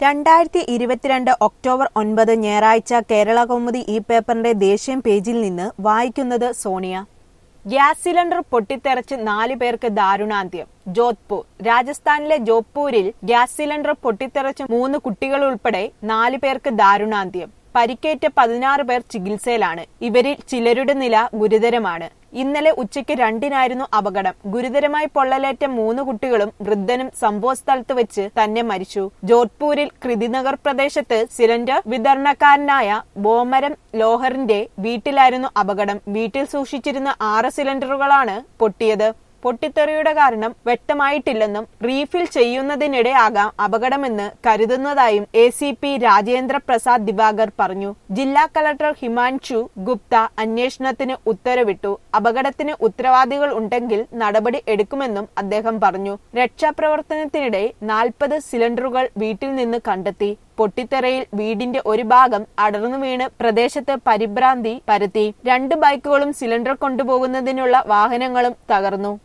രണ്ടായിരത്തി ഇരുപത്തിരണ്ട് ഒക്ടോബർ ഒൻപത് ഞായറാഴ്ച കേരള കൗമുദി ഈ പേപ്പറിന്റെ ദേശീയ പേജിൽ നിന്ന് വായിക്കുന്നത് സോണിയ ഗ്യാസ് സിലിണ്ടർ പൊട്ടിത്തെറിച്ച് നാല് പേർക്ക് ദാരുണാന്ത്യം ജോധ്പൂർ രാജസ്ഥാനിലെ ജോധ്പൂരിൽ ഗ്യാസ് സിലിണ്ടർ പൊട്ടിത്തെറിച്ച് മൂന്ന് കുട്ടികൾ ഉൾപ്പെടെ നാല് പേർക്ക് ദാരുണാന്ത്യം പരിക്കേറ്റ പതിനാറ് പേർ ചികിത്സയിലാണ് ഇവരിൽ ചിലരുടെ നില ഗുരുതരമാണ് ഇന്നലെ ഉച്ചയ്ക്ക് രണ്ടിനായിരുന്നു അപകടം ഗുരുതരമായി പൊള്ളലേറ്റ മൂന്ന് കുട്ടികളും വൃദ്ധനും സംഭവസ്ഥലത്ത് വെച്ച് തന്നെ മരിച്ചു ജോധ്പൂരിൽ കൃതിനഗർ പ്രദേശത്ത് സിലിണ്ടർ വിതരണക്കാരനായ ബോമരം ലോഹറിന്റെ വീട്ടിലായിരുന്നു അപകടം വീട്ടിൽ സൂക്ഷിച്ചിരുന്ന ആറ് സിലിണ്ടറുകളാണ് പൊട്ടിയത് പൊട്ടിത്തെറിയുടെ കാരണം വ്യക്തമായിട്ടില്ലെന്നും റീഫിൽ ചെയ്യുന്നതിനിടെ ആകാം അപകടമെന്ന് കരുതുന്നതായും A C P Rajendra Prasad Diwakar പറഞ്ഞു ജില്ലാ കളക്ടർ ഹിമാൻഷു ഗുപ്ത അന്വേഷണത്തിന് ഉത്തരവിട്ടു അപകടത്തിന് ഉത്തരവാദികൾ ഉണ്ടെങ്കിൽ നടപടി എടുക്കുമെന്നും അദ്ദേഹം പറഞ്ഞു രക്ഷാപ്രവർത്തനത്തിനിടെ നാൽപ്പത് സിലിണ്ടറുകൾ വീട്ടിൽ നിന്ന് കണ്ടെത്തി പൊട്ടിത്തെറയിൽ വീടിന്റെ ഒരു ഭാഗം അടർന്നു വീണ് പ്രദേശത്ത് പരിഭ്രാന്തി പരത്തി രണ്ട് ബൈക്കുകളും സിലിണ്ടർ കൊണ്ടുപോകുന്നതിനുള്ള വാഹനങ്ങളും തകർന്നു